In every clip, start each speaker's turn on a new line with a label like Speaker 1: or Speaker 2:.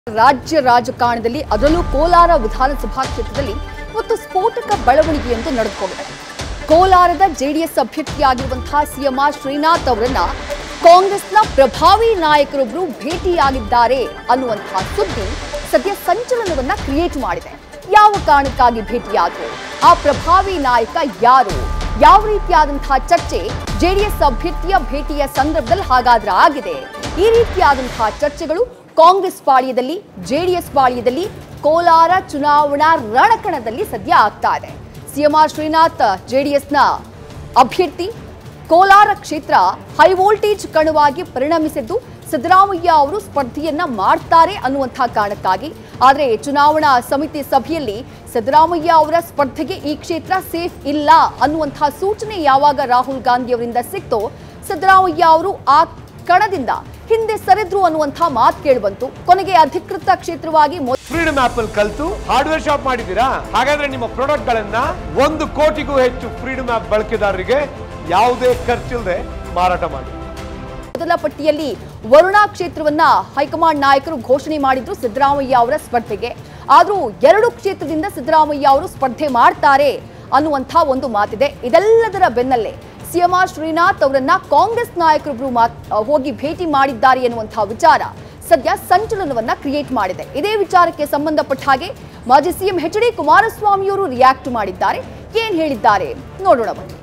Speaker 1: ರಾಜ್ಯ ರಾಜಕಾರಣದಲ್ಲಿ ಅದರಲ್ಲೂ ಕೋಲಾರ ವಿಧಾನಸಭಾ ಕ್ಷೇತ್ರದಲ್ಲಿ ಇವತ್ತು ಸ್ಫೋಟಕ ಬೆಳವಣಿಗೆಯೊಂದು ನಡೆದುಕೊಂಡಿದೆ ಕೋಲಾರದ ಜೆಡಿಎಸ್ ಅಭ್ಯರ್ಥಿಯಾಗಿರುವಂತಹ ಸಿಎಂಆರ್ ಶ್ರೀನಾಥ್ ಅವರನ್ನ ಕಾಂಗ್ರೆಸ್ನ ಪ್ರಭಾವಿ ನಾಯಕರೊಬ್ಬರು ಭೇಟಿಯಾಗಿದ್ದಾರೆ ಅನ್ನುವಂತಹ ಸುದ್ದಿ ಸದ್ಯ ಸಂಚಲನವನ್ನ ಕ್ರಿಯೇಟ್ ಮಾಡಿದೆ ಯಾವ ಕಾರಣಕ್ಕಾಗಿ ಭೇಟಿಯಾದ್ರು ಆ ಪ್ರಭಾವಿ ನಾಯಕ ಯಾರು ಯಾವ ರೀತಿಯಾದಂತಹ ಚರ್ಚೆ ಜೆಡಿಎಸ್ ಅಭ್ಯರ್ಥಿಯ ಭೇಟಿಯ ಸಂದರ್ಭದಲ್ಲಿ ಹಾಗಾದ್ರೆ ಆಗಿದೆ ಈ ರೀತಿಯಾದಂತಹ ಚರ್ಚೆಗಳು ಕಾಂಗ್ರೆಸ್ ಪಾಳ್ಯದಲ್ಲಿ ಜೆಡಿಎಸ್ ಪಾಳ್ಯದಲ್ಲಿ ಕೋಲಾರ ಚುನಾವಣಾ ರಣಕಣದಲ್ಲಿ ಸದ್ಯ ಆಗ್ತಾ ಇದೆ ಸಿಎಂಆರ್ ಶ್ರೀನಾಥ್ ಜೆಡಿಎಸ್ನ ಅಭ್ಯರ್ಥಿ ಕೋಲಾರ ಕ್ಷೇತ್ರ ಹೈ ವೋಲ್ಟೇಜ್ ಕಣವಾಗಿ ಪರಿಣಮಿಸಿದ್ದು ಸಿದ್ದರಾಮಯ್ಯ ಅವರು ಸ್ಪರ್ಧೆಯನ್ನ ಮಾಡ್ತಾರೆ ಅನ್ನುವಂತಹ ಕಾರಣಕ್ಕಾಗಿ ಆದರೆ ಚುನಾವಣಾ ಸಮಿತಿ ಸಭೆಯಲ್ಲಿ ಸಿದ್ದರಾಮಯ್ಯ ಅವರ ಸ್ಪರ್ಧೆಗೆ ಈ ಕ್ಷೇತ್ರ ಸೇಫ್ ಇಲ್ಲ ಅನ್ನುವಂತಹ ಸೂಚನೆ ಯಾವಾಗ ರಾಹುಲ್ ಗಾಂಧಿ ಅವರಿಂದ ಸಿಕ್ತೋ ಸಿದ್ದರಾಮಯ್ಯ ಅವರು ಆ ಕಣದಿಂದ ಹಿಂದೆ ಸರಿದ್ರು ಅನ್ನುವಂತಹ ಮಾತು ಕೇಳಿಬಂತು ಕೊನೆಗೆ ಅಧಿಕೃತ ಕ್ಷೇತ್ರವಾಗಿ ಮೊ-
Speaker 2: ಫ್ರೀಡಮ್ ಆಪ್ ಅಲ್ಲಿ ಕಲ್ತು ಹಾರ್ಡ್ವೇರ್ ಶಾಪ್ ಮಾಡಿದ್ದೀರಾ ಹಾಗಾದ್ರೆ ನಿಮ್ಮ ಪ್ರಾಡಕ್ಟ್ ಗಳನ್ನ ಒಂದು ಕೋಟಿಗೂ ಹೆಚ್ಚು ಫ್ರೀಡಮ್ ಆಪ್ ಬಳಕೆದಾರರಿಗೆ ಯಾವುದೇ ಖರ್ಚಿಲ್ಲದೆ ಮಾರಾಟ ಮಾಡಿ
Speaker 1: ಮೊದಲ ಪಟ್ಟಿಯಲ್ಲಿ ವರುಣಾ ಕ್ಷೇತ್ರವನ್ನ ಹೈಕಮಾಂಡ್ ನಾಯಕರು ಘೋಷಣೆ ಮಾಡಿದ್ರು ಸಿದ್ದರಾಮಯ್ಯ ಅವರ ಸ್ಪರ್ಧೆಗೆ ಆದ್ರೂ ಎರಡು ಕ್ಷೇತ್ರದಿಂದ ಸಿದ್ದರಾಮಯ್ಯ ಅವರು ಸ್ಪರ್ಧೆ ಮಾಡ್ತಾರೆ ಅನ್ನುವಂಥ ಒಂದು ಮಾತಿದೆ ಇದೆಲ್ಲದರ ಬೆನ್ನಲ್ಲೇ ಸಿಎಂಆರ್ ಶ್ರೀನಾಥ್ ಅವರನ್ನ ಕಾಂಗ್ರೆಸ್ ನಾಯಕರೊಬ್ಬರು ಮಾತ್ ಹೋಗಿ ಭೇಟಿ ಮಾಡಿದ್ದಾರೆ ಎನ್ನುವಂತಹ ವಿಚಾರ ಸದ್ಯ ಸಂಚಲನವನ್ನ ಕ್ರಿಯೇಟ್ ಮಾಡಿದೆ ಇದೇ ವಿಚಾರಕ್ಕೆ ಸಂಬಂಧಪಟ್ಟ ಹಾಗೆ ಮಾಜಿ ಸಿಎಂ ಎಚ್ ಡಿ ಕುಮಾರಸ್ವಾಮಿಯವರು ರಿಯಾಕ್ಟ್ ಮಾಡಿದ್ದಾರೆ ಏನ್ ಹೇಳಿದ್ದಾರೆ ನೋಡೋಣ ಬನ್ನಿ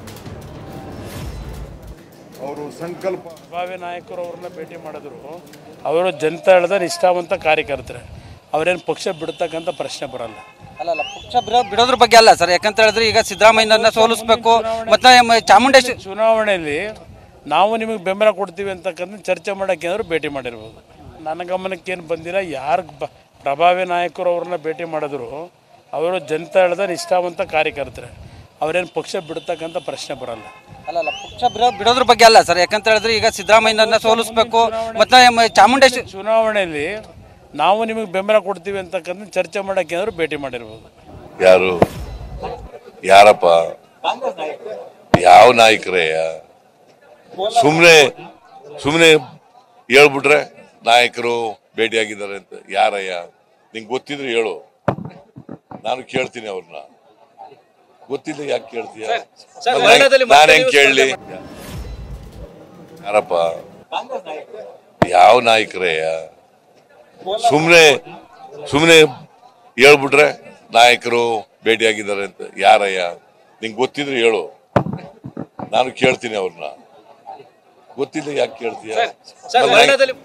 Speaker 3: ಅವರು ಸಂಕಲ್ಪ
Speaker 4: ಭಾವಿ ನಾಯಕರು ಅವ್ರನ್ನ ಭೇಟಿ ಮಾಡಿದ್ರು ಅವರು ಜನತಾ ಹೇಳಿದ ನಿಷ್ಠಾವಂತ ಕಾರ್ಯಕರ್ತರೆ ಅವರೇನು ಪಕ್ಷ ಬಿಡ್ತಕ್ಕಂಥ ಪ್ರಶ್ನೆ ಬರಲ್ಲ
Speaker 5: ಅಲ್ಲ ಅಲ್ಲ ಪಕ್ಷ ಬಿಡೋ ಬಿಡೋದ್ರ ಬಗ್ಗೆ ಅಲ್ಲ ಸರ್ ಯಾಕಂತ ಹೇಳಿದ್ರೆ ಈಗ ಸಿದ್ದರಾಮಯ್ಯನ ಸೋಲಿಸ್ಬೇಕು ಮತ್ತೆ ಮ- ಚಾಮುಂಡೇಶ್ವರಿ
Speaker 4: ಚುನಾವಣೆಯಲ್ಲಿ ನಾವು ನಿಮಗೆ ಬೆಂಬಲ ಕೊಡ್ತೀವಿ ಅಂತಕ್ಕಂಥ ಚರ್ಚೆ ಮಾಡೋಕ್ಕೆ ಏನಾದ್ರು ಭೇಟಿ ಮಾಡಿರ್ಬೋದು ನನ್ನ ಗಮನಕ್ಕೆ ಏನು ಬಂದಿಲ್ಲ ಯಾರು ಬ ಪ್ರಭಾವಿ ನಾಯಕರು ಅವ್ರನ್ನ ಭೇಟಿ ಮಾಡಿದ್ರು ಅವರು ಜನತಾ ಹೇಳಿದ ನಿಷ್ಠಾವಂತ ಕಾರ್ಯಕರ್ತರೆ ಅವರೇನು ಪಕ್ಷ ಬಿಡ್ತಕ್ಕಂಥ ಪ್ರಶ್ನೆ ಬರಲ್ಲ
Speaker 5: ಅಲ್ಲ ಅಲ್ಲ ಪಕ್ಷ ಬಿಡೋ ಬಿಡೋದ್ರ ಬಗ್ಗೆ ಅಲ್ಲ ಸರ್ ಯಾಕಂತ ಹೇಳಿದ್ರೆ ಈಗ ಸಿದ್ದರಾಮಯ್ಯನ ಸೋಲಿಸ್ಬೇಕು ಮತ್ತೆ ಮ- ಚಾಮುಂಡೇಶ್ವರಿ
Speaker 4: ಚುನಾವಣೆಯಲ್ಲಿ ನಾವು ನಿಮಗೆ ಬೆಂಬಲ ಕೊಡ್ತೀವಿ ಅಂತಕ್ಕಂಥ ಚರ್ಚೆ ಮಾಡೋಕ್ಕೆ ಏನಾದ್ರು ಭೇಟಿ ಮಾಡಿರ್ಬೋದು
Speaker 3: ಯಾರು ಯಾರಪ್ಪ ಯಾವ ನಾಯಕರಯ್ಯ ಸುಮ್ಮನೆ ಸುಮ್ಮನೆ ಹೇಳ್ಬಿಟ್ರೆ ನಾಯಕರು ಭೇಟಿಯಾಗಿದ್ದಾರೆ ಅಂತ ಯಾರಯ್ಯ ನಿಂಗೆ ಗೊತ್ತಿದ್ರೆ ಹೇಳು ನಾನು ಕೇಳ್ತೀನಿ ಅವ್ರನ್ನ ಗೊತ್ತಿಲ್ಲ ಯಾಕೆ ಕೇಳ್ತೀಯ
Speaker 5: ಸರ್, ವರ್ಣದಲ್ಲಿ
Speaker 3: ನಾನು
Speaker 5: ಮತ್ತೆ
Speaker 3: ಹೆಂಗ್
Speaker 5: ನೀವು
Speaker 3: ಕೇಳಲಿ ಯಾರಪ್ಪ ಯಾವ ನಾಯಕರಯ್ಯ ಸುಮ್ಮನೆ ಸುಮ್ಮನೆ ಹೇಳ್ಬಿಟ್ರೆ ನಾಯಕರು ಭೇಟಿಯಾಗಿದ್ದಾರೆ ಅಂತ ಯಾರಯ್ಯ ನಿಂಗೆ ಗೊತ್ತಿದ್ರೆ ಹೇಳು ನಾನು ಕೇಳ್ತೀನಿ ಅವ್ರನ್ನ ಗೊತ್ತಿಲ್ಲ ಯಾಕೆ ಕೇಳ್ತೀಯ
Speaker 5: ಸರ್ ವರ್ಣದಲ್ಲಿ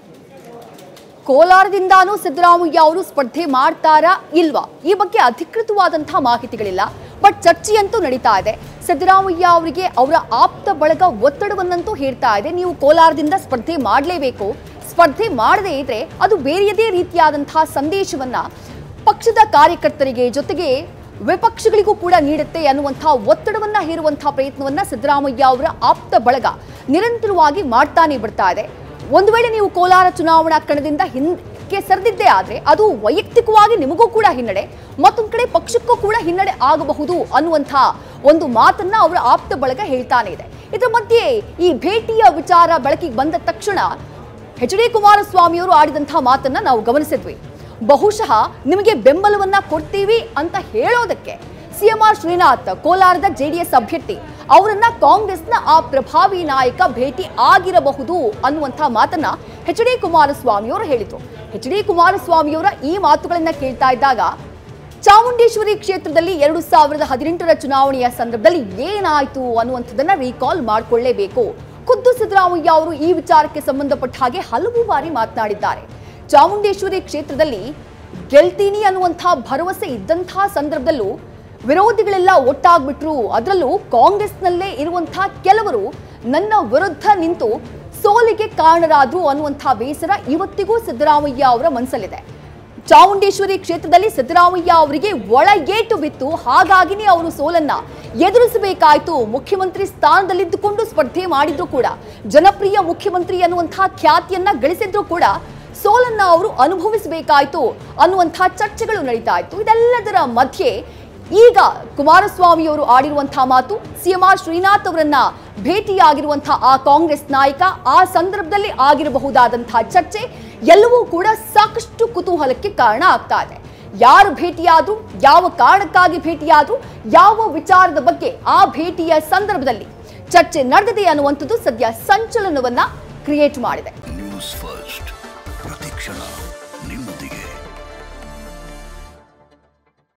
Speaker 1: ಕೋಲಾರದಿಂದಾನೂ ಸಿದ್ದರಾಮಯ್ಯ ಅವರು ಸ್ಪರ್ಧೆ ಮಾಡ್ತಾರಾ ಇಲ್ವಾ ಈ ಬಗ್ಗೆ ಅಧಿಕೃತವಾದಂತಹ ಮಾಹಿತಿಗಳಿಲ್ಲ ಬಟ್ ಚರ್ಚೆಯಂತೂ ನಡೀತಾ ಇದೆ ಸಿದ್ದರಾಮಯ್ಯ ಅವರಿಗೆ ಅವರ ಆಪ್ತ ಬಳಗ ಒತ್ತಡವನ್ನಂತೂ ಹೇರ್ತಾ ಇದೆ ನೀವು ಕೋಲಾರದಿಂದ ಸ್ಪರ್ಧೆ ಮಾಡಲೇಬೇಕು ಸ್ಪರ್ಧೆ ಮಾಡದೇ ಇದ್ರೆ ಅದು ಬೇರೆಯದೇ ರೀತಿಯಾದಂತಹ ಸಂದೇಶವನ್ನ ಪಕ್ಷದ ಕಾರ್ಯಕರ್ತರಿಗೆ ಜೊತೆಗೆ ವಿಪಕ್ಷಗಳಿಗೂ ಕೂಡ ನೀಡುತ್ತೆ ಅನ್ನುವಂತಹ ಒತ್ತಡವನ್ನ ಹೇರುವಂತಹ ಪ್ರಯತ್ನವನ್ನ ಸಿದ್ದರಾಮಯ್ಯ ಅವರ ಆಪ್ತ ಬಳಗ ನಿರಂತರವಾಗಿ ಮಾಡ್ತಾನೆ ಬಿಡ್ತಾ ಇದೆ ಒಂದು ವೇಳೆ ನೀವು ಕೋಲಾರ ಚುನಾವಣಾ ಕಣದಿಂದ ಹಿಂದಕ್ಕೆ ಸರಿದಿದ್ದೇ ಆದ್ರೆ ಅದು ವೈಯಕ್ತಿಕವಾಗಿ ನಿಮಗೂ ಕೂಡ ಹಿನ್ನಡೆ ಮತ್ತೊಂದು ಕಡೆ ಪಕ್ಷಕ್ಕೂ ಕೂಡ ಹಿನ್ನಡೆ ಆಗಬಹುದು ಅನ್ನುವಂಥ ಒಂದು ಮಾತನ್ನ ಅವರ ಆಪ್ತ ಬಳಗ ಹೇಳ್ತಾನೆ ಇದೆ ಇದರ ಮಧ್ಯೆ ಈ ಭೇಟಿಯ ವಿಚಾರ ಬೆಳಕಿಗೆ ಬಂದ ತಕ್ಷಣ ಎಚ್ ಡಿ ಕುಮಾರಸ್ವಾಮಿಯವರು ಆಡಿದಂತಹ ಮಾತನ್ನ ನಾವು ಗಮನಿಸಿದ್ವಿ ಬಹುಶಃ ನಿಮಗೆ ಬೆಂಬಲವನ್ನ ಕೊಡ್ತೀವಿ ಅಂತ ಹೇಳೋದಕ್ಕೆ ಸಿಎಂಆರ್ ಶ್ರೀನಾಥ್ ಕೋಲಾರದ ಜೆಡಿಎಸ್ ಅಭ್ಯರ್ಥಿ ಅವರನ್ನ ಕಾಂಗ್ರೆಸ್ನ ಆ ಪ್ರಭಾವಿ ನಾಯಕ ಭೇಟಿ ಆಗಿರಬಹುದು ಅನ್ನುವಂಥ ಮಾತನ್ನ ಎಚ್ ಡಿ ಕುಮಾರಸ್ವಾಮಿಯವರು ಹೇಳಿದ್ರು ಎಚ್ ಡಿ ಕುಮಾರಸ್ವಾಮಿಯವರ ಈ ಮಾತುಗಳನ್ನ ಕೇಳ್ತಾ ಇದ್ದಾಗ ಚಾಮುಂಡೇಶ್ವರಿ ಕ್ಷೇತ್ರದಲ್ಲಿ ಎರಡು ಸಾವಿರದ ಹದಿನೆಂಟರ ಚುನಾವಣೆಯ ಸಂದರ್ಭದಲ್ಲಿ ಏನಾಯ್ತು ಅನ್ನುವಂಥದ್ದನ್ನ ರೀಕಾಲ್ ಮಾಡಿಕೊಳ್ಳೇಬೇಕು ಖುದ್ದು ಸಿದ್ದರಾಮಯ್ಯ ಅವರು ಈ ವಿಚಾರಕ್ಕೆ ಸಂಬಂಧಪಟ್ಟ ಹಾಗೆ ಹಲವು ಬಾರಿ ಮಾತನಾಡಿದ್ದಾರೆ ಚಾಮುಂಡೇಶ್ವರಿ ಕ್ಷೇತ್ರದಲ್ಲಿ ಗೆಲ್ತೀನಿ ಅನ್ನುವಂಥ ಭರವಸೆ ಇದ್ದಂತಹ ಸಂದರ್ಭದಲ್ಲೂ ವಿರೋಧಿಗಳೆಲ್ಲ ಒಟ್ಟಾಗ್ಬಿಟ್ರು ಅದರಲ್ಲೂ ಕಾಂಗ್ರೆಸ್ನಲ್ಲೇ ಇರುವಂತಹ ಕೆಲವರು ನನ್ನ ವಿರುದ್ಧ ನಿಂತು ಸೋಲಿಗೆ ಕಾರಣರಾದ್ರು ಅನ್ನುವಂಥ ಬೇಸರ ಇವತ್ತಿಗೂ ಸಿದ್ದರಾಮಯ್ಯ ಅವರ ಮನಸ್ಸಲ್ಲಿದೆ ಚಾಮುಂಡೇಶ್ವರಿ ಕ್ಷೇತ್ರದಲ್ಲಿ ಸಿದ್ದರಾಮಯ್ಯ ಅವರಿಗೆ ಒಳ ಏಟು ಬಿತ್ತು ಹಾಗಾಗಿನೇ ಅವರು ಸೋಲನ್ನ ಎದುರಿಸಬೇಕಾಯ್ತು ಮುಖ್ಯಮಂತ್ರಿ ಸ್ಥಾನದಲ್ಲಿದ್ದುಕೊಂಡು ಸ್ಪರ್ಧೆ ಮಾಡಿದ್ರು ಕೂಡ ಜನಪ್ರಿಯ ಮುಖ್ಯಮಂತ್ರಿ ಅನ್ನುವಂತಹ ಖ್ಯಾತಿಯನ್ನ ಗಳಿಸಿದ್ರು ಕೂಡ ಸೋಲನ್ನ ಅವರು ಅನುಭವಿಸಬೇಕಾಯ್ತು ಅನ್ನುವಂತಹ ಚರ್ಚೆಗಳು ನಡೀತಾ ಇತ್ತು ಇದೆಲ್ಲದರ ಮಧ್ಯೆ ಈಗ ಕುಮಾರಸ್ವಾಮಿಯವರು ಆಡಿರುವಂತಹ ಮಾತು ಸಿಎಂಆರ್ ಶ್ರೀನಾಥ್ ಅವರನ್ನ ಭೇಟಿಯಾಗಿರುವಂತಹ ಆ ಕಾಂಗ್ರೆಸ್ ನಾಯಕ ಆ ಸಂದರ್ಭದಲ್ಲಿ ಆಗಿರಬಹುದಾದಂತಹ ಚರ್ಚೆ ಎಲ್ಲವೂ ಕೂಡ ಸಾಕಷ್ಟು ಕುತೂಹಲಕ್ಕೆ ಕಾರಣ ಆಗ್ತಾ ಇದೆ ಯಾರು ಭೇಟಿಯಾದ್ರು ಯಾವ ಕಾರಣಕ್ಕಾಗಿ ಭೇಟಿಯಾದ್ರು ಯಾವ ವಿಚಾರದ ಬಗ್ಗೆ ಆ ಭೇಟಿಯ ಸಂದರ್ಭದಲ್ಲಿ ಚರ್ಚೆ ನಡೆದಿದೆ ಅನ್ನುವಂಥದ್ದು ಸದ್ಯ ಸಂಚಲನವನ್ನ ಕ್ರಿಯೇಟ್ ಮಾಡಿದೆ
Speaker 6: ನ್ಯೂಸ್ ಫಸ್ಟ್ ಪ್ರತಿಕ್ಷಣ